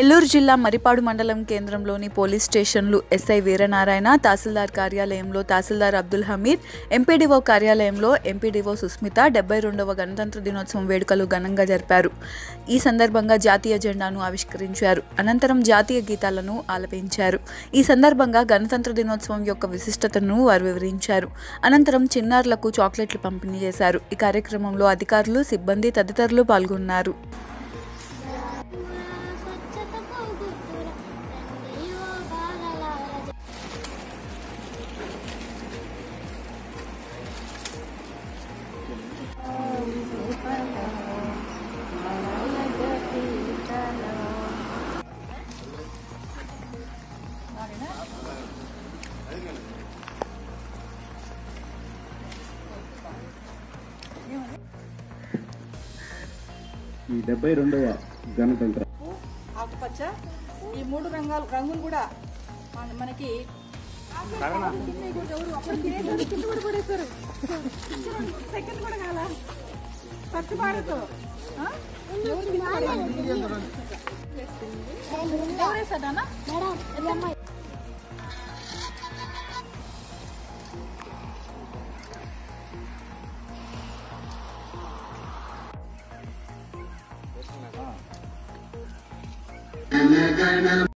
నెల్లూరు జిల్లా మరిపాడు మండలం కేంద్రంలోని పోలీస్ స్టేషన్లు ఎస్ఐ వీరనారాయణ తహసీల్దార్ కార్యాలయంలో తహసీల్దార్ అబ్దుల్ హమీద్ ఎంపీడీఓ కార్యాలయంలో ఎంపీడీఓ సుస్మిత డెబ్బై రెండవ గణతంత్ర దినోత్సవం వేడుకలు ఘనంగా జరిపారు ఈ సందర్భంగా జాతీయ జెండాను ఆవిష్కరించారు అనంతరం జాతీయ గీతాలను ఆలపించారు ఈ సందర్భంగా గణతంత్ర దినోత్సవం యొక్క విశిష్టతను వారు వివరించారు అనంతరం చిన్నారులకు చాక్లెట్లు పంపిణీ చేశారు ఈ కార్యక్రమంలో అధికారులు సిబ్బంది తదితరులు పాల్గొన్నారు స్వచ్ఛతకు గుర్తుల రండి ఓ బాలలార ఈ డెబ్బై రెండవ గణతంత్ర ఆకుపచ్చ ఈ మూడు రంగాలు రంగులు కూడా మన- మనకి సెకండ్ కూడా కాల స్వచ్ఛ భారత్ ఆ? ఎవరు కింద పడేది? ఎవరు వేశారన్నా? మేడం ఈ అమ్మాయి